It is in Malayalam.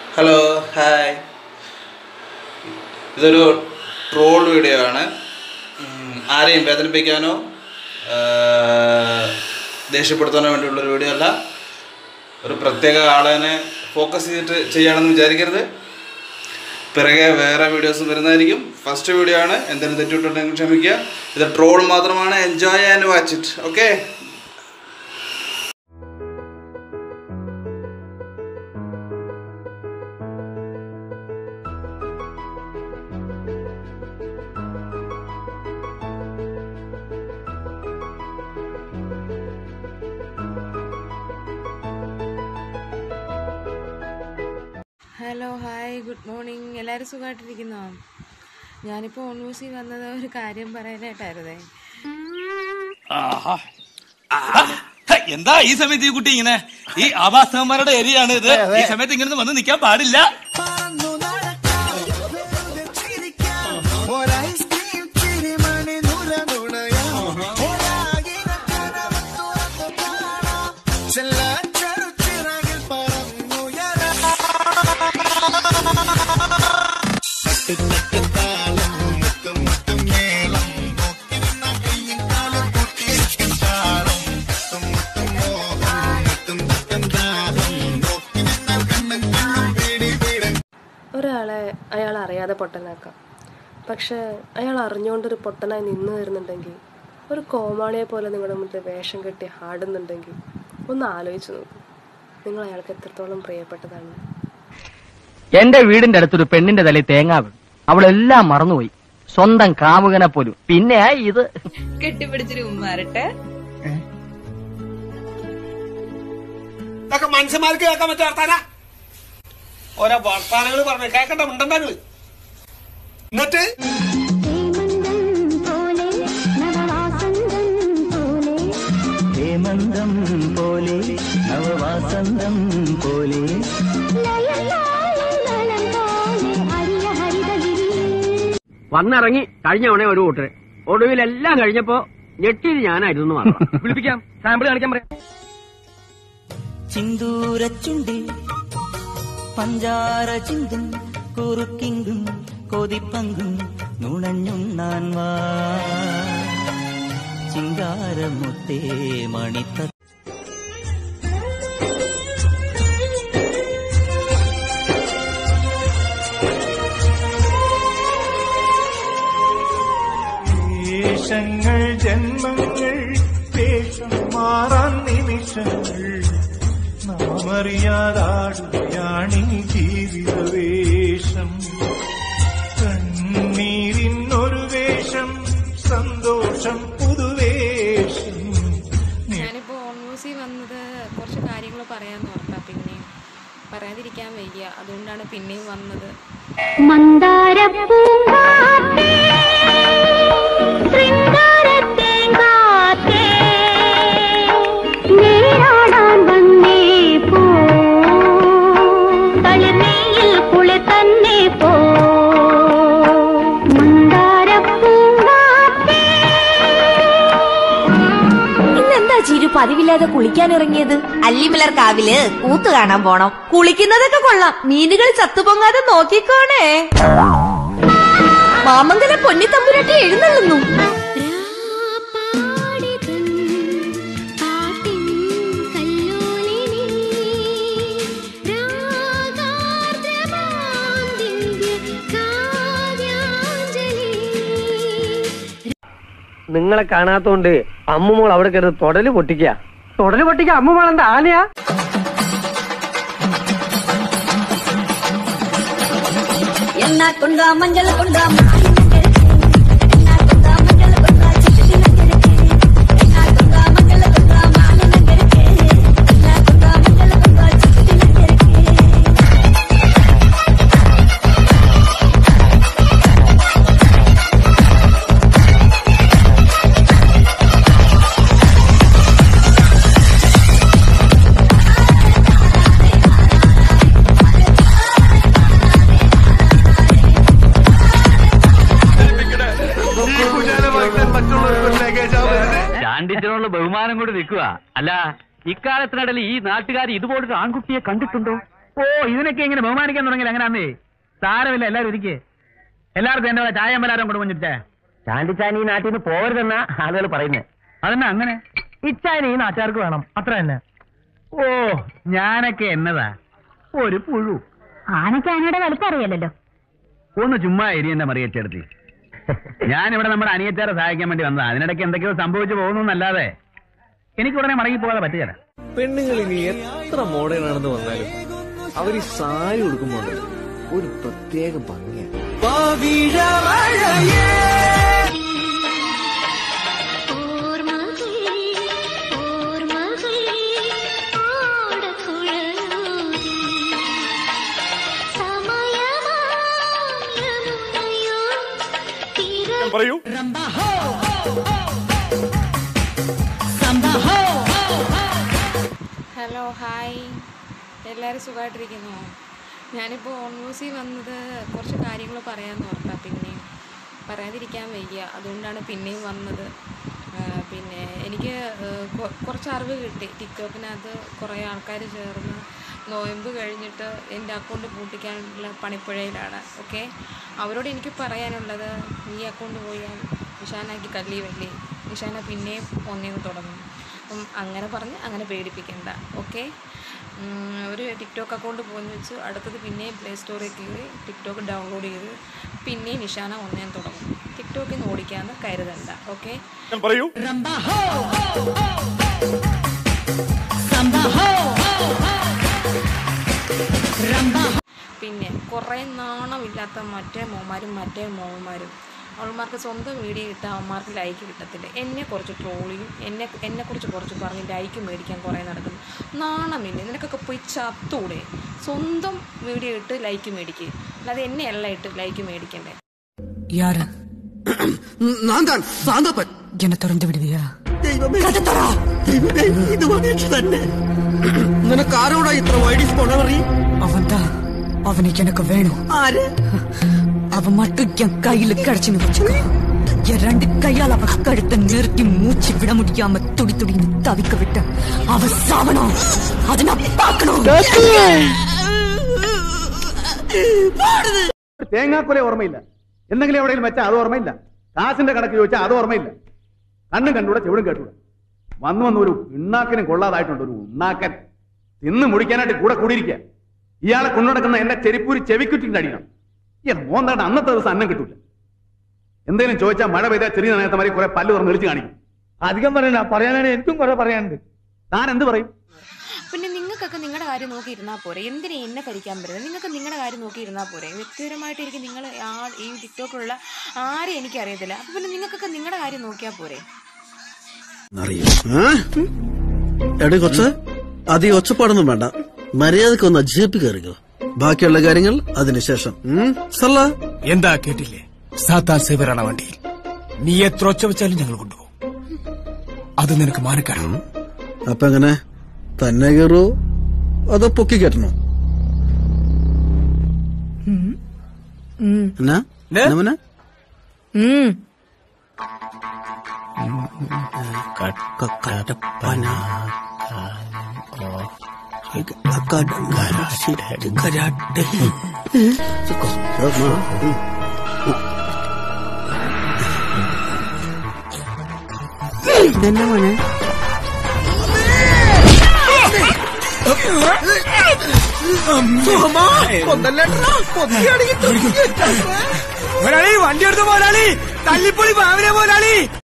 ഹലോ ഹായ് ഇതൊരു ട്രോൾ വീഡിയോ ആണ് ഉം, ആരെയും വേദനിപ്പിക്കാനോ ആ, ദേഷ്യപ്പെടുത്താനോ വേണ്ടിയുള്ളൊരു വീഡിയോ അല്ല ഒരു പ്രത്യേക ആളെ ഫോക്കസ് ചെയ്തിട്ട് ചെയ്യുകയാണെന്ന് വിചാരിക്കരുത് പിറകെ വേറെ വീഡിയോസും വരുന്നതായിരിക്കും ഫസ്റ്റ് വീഡിയോ ആണ് എന്തെങ്കിലും തെറ്റിട്ടുണ്ടെങ്കിൽ ക്ഷമിക്കുക ഇത് ട്രോൾ മാത്രമാണ് enjoy and watch it okay hello hi good morning എല്ലാവരും സുഖമായിട്ടിരിക്കുന്നോ ഞാനിപ്പോൾ ഓൺലൂസിൽ വന്നത് ഒരു കാര്യം പറയാനായിട്ടായിരുന്നേ ആഹാ. ആ, എന്താ ഈ സമയത്ത് ഈ കുട്ടി ഇങ്ങനെ ഈ ആവാസവന്മാരുടെ ഏരിയ ആണ് ഇത് ഈ സമയത്ത് ഇങ്ങനെ വന്ന് നിൽക്കാൻ പാടില്ല ഒരാളെ അയാൾ അറിയാതെ പൊട്ടനാക്കാം പക്ഷെ അയാൾ അറിഞ്ഞുകൊണ്ടൊരു പൊട്ടനായി നിന്ന് വരുന്നുണ്ടെങ്കിൽ ഒരു കോമാളിയെ പോലെ നിങ്ങളുടെ മുന്നിൽ വേഷം കെട്ടി ആടുന്നുണ്ടെങ്കിൽ ഒന്ന് ആലോചിച്ച് നോക്കൂ നിങ്ങൾ അയാൾക്ക് എത്രത്തോളം പ്രിയപ്പെട്ടതാണ് എന്റെ വീടിന്റെ അടുത്തൊരു പെണ്ണിന്റെ തലയിൽ തേങ്ങ വീണു അവളെല്ലാം മറന്നുപോയി സ്വന്തം കാമുകനെ പോലും പിന്നെ ഇത് കെട്ടിപ്പിടിച്ചൊരു ഉമ്മാരട്ടെ ഇതൊക്കെ മനുഷ്യന്മാർക്ക് കേൾക്കാൻ പറ്റിയ വർത്താന ഓരോ വർത്താനങ്ങൾ പറഞ്ഞ കേക്കണ്ട ഉണ്ടെങ്കിൽ എന്നിട്ട് ഹേമന്തം പോലെ നവവാസന്തം പോലെ വന്നിറങ്ങി കഴിഞ്ഞ ഉടനെ ഒരു കൂട്ടര് ഒടുവിലെല്ലാം കഴിഞ്ഞപ്പോ ഞെട്ടിയത് ഞാനായിരുന്നു മാത്രം വിളിപ്പിക്കാം സാമ്പിൾ കാണിക്കാൻ പറയാം ചിന്തൂരച്ചുണ്ടിൽ പഞ്ചാര ചിന്തും കുറുക്കിങ്കും കൊതിപ്പങ്കും നുണഞ്ഞുണ്ണാൻ വാ ചിങ്കാരമുത്തേ മണിത്ത ദേശങ്ങൾ ജന്മങ്ങൾ വേഷം മാറാൻ നിമിഷങ്ങൾ നാമറിയാതാടുകയാണീ ജീവിത വേഷം കണ്ണീരിനൊരു വേഷം സന്തോഷം പുതുവേഷം ഞാനിപ്പോൾ ഓൺലൂസിൽ വന്നത് കുറച്ച് കാര്യങ്ങൾ പറയാമെന്ന് ഓർത്താ പിന്നെയും പറയാതിരിക്കാൻ വയ്യ അതുകൊണ്ടാണ് പിന്നെയും വന്നത് മന്ദാരപ്പൂങ്കാറ്റേ ശൃംഗാരത്തേങ്കാറ്റേ നീരാടാൻ വന്നേ പോ തളിർനെയ്യിൽ കുളിർ തന്നെ പോ മന്ദാരപ്പൂങ്കാറ്റേ ഇന്നെന്താ ചിരു പതിവില്ലാതെ കുളിക്കാൻ ഇറങ്ങിയത് അല്ലിമലർ കാവില് കൂത്ത് കാണാൻ പോണം കുളിക്കുന്നതൊക്കെ കൊള്ളാം മീനുകൾ ചത്തുപൊങ്ങാതെ നോക്കിക്കോണേ മാമംഗല പൊന്നി തമ്പുരാട്ടി എഴുന്നള്ളുന്നു രാപ്പാടിതൻ പാട്ടിൻ കല്ലോലിനി രാഗാർദ്രമാം ദിവ്യ കാവ്യാഞ്ജലി നിങ്ങളെ കാണാത്തോണ്ട് അമ്മുമോൾ അവിടെ കയറി തൊടല് പൊട്ടിക്ക തൊടല് പൊട്ടിക്ക അമ്മുമോൾ എന്താ ആനയാ എന്നാ കൊണ്ടാ മഞ്ഞൾ കൊണ്ടാ ചാണ്ടിച്ചനോടുള്ള ബഹുമാനം കൊണ്ട് നിൽക്കുക അല്ല ഇക്കാലത്തിനിടയിൽ ഈ നാട്ടുകാർ ഇതുപോലൊരു ആൺകുട്ടിയെ കണ്ടിട്ടുണ്ടോ ഓ ഇതിനൊക്കെ ഇങ്ങനെ ബഹുമാനിക്കാൻ തുടങ്ങിയില്ല എങ്ങനെയാന്നേ സാരമില്ല എല്ലാവരും ഇരിക്കേ എല്ലാവർക്കും എന്റെ ചായ അമ്പലാരം കൊണ്ട് വന്നിട്ടേ ചാണ്ടിച്ചാൻ ഈ നാട്ടിൽ നിന്ന് പോകരുതെന്ന ആളുകൾ പറയുന്നത് അതെന്നാ അങ്ങനെ ഇച്ചായൻ ഈ നാട്ടുകാർക്ക് വേണം അത്ര തന്നെ ഓ ഞാനൊക്കെ എന്നതാ ഒരു പുഴു ആനയ്ക്ക് ആനയുടെ വലുപ്പം അറിയാലല്ലോ ഒന്ന് ചുമ്മാ ഇരി എന്റെ മറിയച്ചെടുത്തി ഞാൻ ഇവിടെ നമ്മുടെ അനിയച്ചാരെ സഹായിക്കാൻ വേണ്ടി വന്നതാ അതിനിടയ്ക്ക് എന്തൊക്കെയോ സംഭവിച്ചു പോകുന്നു എന്നല്ലാതെ എനിക്ക് ഉടനെ മടങ്ങി പോകാതെ പറ്റുകയില്ല പെണ്ണുങ്ങൾ ഇനി എത്ര മോഡേൺ ആണെന്ന് വന്നാലും അവർ ഈ സാരി ഉടുക്കുമ്പോൾ ഒരു പ്രത്യേക ഭംഗിയാണ് പറയൂ ഹലോ ഹായ് എല്ലാവരും സുഖമായിട്ടിരിക്കുന്നോ ഞാനിപ്പോൾ ഓൺ ന്യൂസിൽ വന്നത് കുറച്ച് കാര്യങ്ങൾ പറയാമെന്ന് ഓർത്താ പിന്നെയും പറയാതിരിക്കാൻ വയ്യ അതുകൊണ്ടാണ് പിന്നെയും വന്നത് ആ, പിന്നെ എനിക്ക് ആ, കൊ- കുറച്ച് അറിവ് കിട്ടി ടിക്ടോക്കിനകത്ത് കുറേ ആൾക്കാർ ചേർന്ന് നോയമ്പ് കഴിഞ്ഞിട്ട് എൻ്റെ അക്കൗണ്ട് പൂട്ടിക്കാനുള്ള പണിപ്പുഴയിലാണ് ഓക്കെ അവരോട് എനിക്ക് പറയാനുള്ളത് ഈ അക്കൗണ്ട് പോയാൽ നിഷാനാക്കി കല്ലി വല്ലി നിഷാന പിന്നെയും ഒന്നേന്ന് തുടങ്ങും അപ്പം അങ്ങനെ പറഞ്ഞ് അങ്ങനെ പേടിപ്പിക്കണ്ട ഓക്കെ ഒരു ടിക്ടോക്ക് അക്കൗണ്ട് പോയെന്ന് വെച്ച് അടുത്തത് പിന്നെയും പ്ലേ സ്റ്റോറിൽ കയറി ടിക്ടോക്ക് ഡൗൺലോഡ് ചെയ്ത് പിന്നെയും നിഷാന ഒന്നേന്ന് തുടങ്ങും ടിക്ടോക്കിൽ നിന്ന് ഓടിക്കാന്ന് കരുതണ്ട ഓക്കെ പറയൂ പിന്നെ കുറേ നാണമില്ലാത്ത മറ്റേ മോമാരും മറ്റേ മോമാരും അവൾമാർക്ക് സ്വന്തം വീഡിയോ ഇട്ടാൽ അവന്മാർക്ക് ലൈക്ക് കിട്ടത്തില്ല എന്നെ കുറച്ച് ട്രോളിയും എന്നെ എന്നെക്കുറിച്ച് കുറച്ച് പറഞ്ഞ് ലൈക്ക് മേടിക്കാൻ കുറേ നടക്കുന്നു നാണമില്ല നിനക്കൊക്കെ പോയി ചത്തൂടെ സ്വന്തം വീഡിയോ ഇട്ട് ലൈക്ക് മേടിക്കുക അല്ലാതെ എന്നെ അല്ല ഇട്ട് ലൈക്ക് മേടിക്കണ്ടേ யாரு நான் தான் சாந்தப்பன் என்ன திறந்து விடுவியா ദൈവമേ ദൈവമേ ഇത് മനുഷ്യ തന്നെ നിനക്ക് ആരോടാ ഇത്ര വൈഡിസ് പോണവറി அவன்தான் அவனுக்கு எனக்கு வேணும் ആര് அவன் மட்டும் என் கையில கிடைச்சுன்னு வச்சுக்கோ என் ரெண்டு கையால் அவ கழுத்தை நிறுத்தி மூச்சு விட முடியாம துடி துடின்னு தவிக்க விட்ட அவ சாவணும் அதை நான் பார்க்கணும் തേങ്ങാക്കൊല ഓർമ്മയില്ല എന്തെങ്കിലും എവിടെയെങ്കിലും വെച്ചാൽ അത് ഓർമ്മയില്ല കാശിന്റെ കണക്ക് ചോദിച്ചാൽ അത് ഓർമ്മയില്ല കണ്ണും കണ്ടൂടെ ചെവിടും കേട്ടൂടെ വന്നു വന്ന് ഒരു പിണ്ണാക്കിനും കൊള്ളാതായിട്ടുണ്ട് ഒരു ഉണ്ണാക്കൻ തിന്ന് മുടിക്കാനായിട്ട് കൂടെ കൂടിയിരിക്കുക ഇയാളെ കൊണ്ടുനടക്കുന്ന എന്റെ ചെരിപ്പൂരി ചെവിക്കുറ്റിന്റെ അടിക്കണം ഈ മോന്താണ്ട് അന്നത്തെ ദിവസം അന്നം കിട്ടൂല എന്തെങ്കിലും ചോദിച്ചാൽ മഴ പെയ്താൽ ചെറിയ നനയത്ത മാതിരി കുറെ പല്ല് തുറന്ന് വിളിച്ച് കാണിക്കും അധികം പറയണ്ട പറയാനാണ് എനിക്കും കുറെ പറയാനുണ്ട് താൻ എന്ത് പറയും പിന്നെ നിങ്ങൾക്കൊക്കെ നിങ്ങളുടെ കാര്യം നോക്കി ഇരുന്നാൽ പോരെ എന്തിനാ എന്നെ ഭരിക്കാൻ പറ്റുന്നത് നിങ്ങൾക്ക് നിങ്ങളുടെ കാര്യം നോക്കി ഇരുന്നാൽ പോരെ വ്യക്തിപരമായിട്ട് എനിക്ക് നിങ്ങൾ ആ ഈ ടിക്ടോക്കിലുള്ള ആരും എനിക്കറിയത്തില്ല അപ്പം പിന്നെ നിങ്ങൾക്കൊക്കെ നിങ്ങളുടെ കാര്യം നോക്കിയാൽ പോരെ എടി കൊച്ച് അധികം ഒച്ചപ്പാടൊന്നും വേണ്ട മര്യാദക്ക് ഒന്ന് ജീപ്പ് കയറിക്കോ ബാക്കിയുള്ള കാര്യങ്ങൾ അതിനുശേഷം ഉം? സല്ല എന്താ കേട്ടില്ലേ സാത്താൻ സേവരാണ് വണ്ടിയിൽ നീ എത്ര ഒച്ച വെച്ചാലും ഞങ്ങൾ കൊണ്ടുപോകും അത് നിനക്ക് മാനക്കാരാണ് അപ്പൊ എങ്ങനെ തന്നെ കയറോ അതോ പൊക്കി കയറ്റണോ എന്നാ എന്നാ ம் ഇതെന്നെ മോനെ മുതലാളി വണ്ടി എടുത്ത മുതലാളി തല്ലിപ്പൊളി പാവിനെ മുതലാളി